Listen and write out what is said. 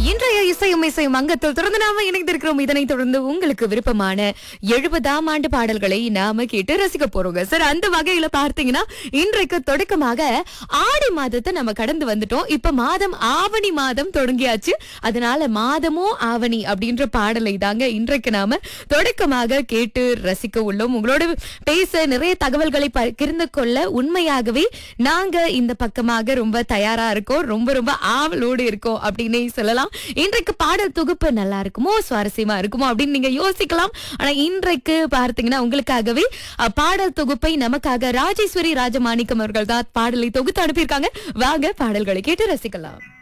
இன்றைய இசையும் இசையும் அங்கத்தில் தொடர்ந்து நாம இணைந்திருக்கிறோம் இதனைத் தொடர்ந்து உங்களுக்கு விருப்பமான எழுபதாம் ஆண்டு பாடல்களை நாம கேட்டு ரசிக்க போறோங்க சார் அந்த வகையில பார்த்தீங்கன்னா இன்றைக்கு தொடக்கமாக ஆடி மாதத்தை நம்ம கடந்து வந்துட்டோம் இப்ப மாதம் ஆவணி மாதம் தொடங்கியாச்சு அதனால மாதமும் ஆவணி அப்படின்ற பாடலை தாங்க இன்றைக்கு நாம தொடக்கமாக கேட்டு ரசிக்க உள்ளோம் உங்களோட பேச நிறைய தகவல்களை பகிர்ந்து கொள்ள உண்மையாகவே நாங்க இந்த பக்கமாக ரொம்ப தயாரா இருக்கோம் ரொம்ப ரொம்ப ஆவலோடு இருக்கோம் அப்படின்னே சொல்லலாம் இன்றைக்கு பாடல் தொகுப்பு நல்லா இருக்குமோ சுவாரஸ்யமா இருக்குமோ அப்படின்னு நீங்க யோசிக்கலாம் ஆனா இன்றைக்கு பார்த்தீங்கன்னா உங்களுக்காகவே அஹ், பாடல் தொகுப்பை நமக்காக ராஜேஸ்வரி ராஜமாணிக்கம் அவர்கள் தான் பாடலை தொகுத்து அனுப்பியிருக்காங்க வாங்க பாடல்களை கேட்டு ரசிக்கலாம்